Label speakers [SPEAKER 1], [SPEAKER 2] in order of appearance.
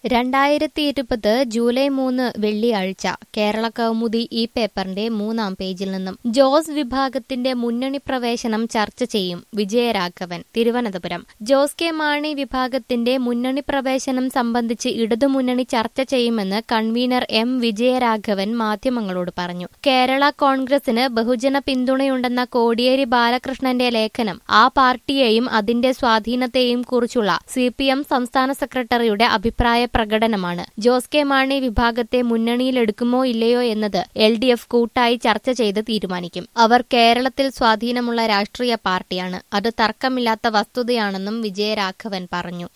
[SPEAKER 1] രണ്ടായിരത്തി ഇരുപത് ജൂലൈ മൂന്ന് വെള്ളിയാഴ്ച കേരള കൗമുദി ഈ പേപ്പറിന്റെ മൂന്നാം പേജിൽ നിന്നും ജോസ് വിഭാഗത്തിന്റെ മുന്നണി പ്രവേശനം ചർച്ച ചെയ്യും വിജയരാഘവൻ തിരുവനന്തപുരം ജോസ് കെ മാണി വിഭാഗത്തിന്റെ മുന്നണി പ്രവേശനം സംബന്ധിച്ച് ഇടതുമുന്നണി ചർച്ച ചെയ്യുമെന്ന് കൺവീനർ എം വിജയരാഘവൻ മാധ്യമങ്ങളോട് പറഞ്ഞു കേരള കോൺഗ്രസിന് ബഹുജന പിന്തുണയുണ്ടെന്ന കോടിയേരി ബാലകൃഷ്ണന്റെ ലേഖനം ആ പാർട്ടിയെയും അതിന്റെ സ്വാധീനത്തെയും കുറിച്ചുള്ള സി പി എം സംസ്ഥാന സെക്രട്ടറിയുടെ അഭിപ്രായ പ്രകടനമാണ് ജോസ് കെ മാണി വിഭാഗത്തെ മുന്നണിയിലെടുക്കുമോ ഇല്ലയോ എന്നത് എൽ ഡി എഫ് കൂട്ടായി ചർച്ച ചെയ്ത് തീരുമാനിക്കും അവർ കേരളത്തിൽ സ്വാധീനമുള്ള രാഷ്ട്രീയ പാർട്ടിയാണ് അത് തർക്കമില്ലാത്ത വസ്തുതയാണെന്നും വിജയരാഘവൻ പറഞ്ഞു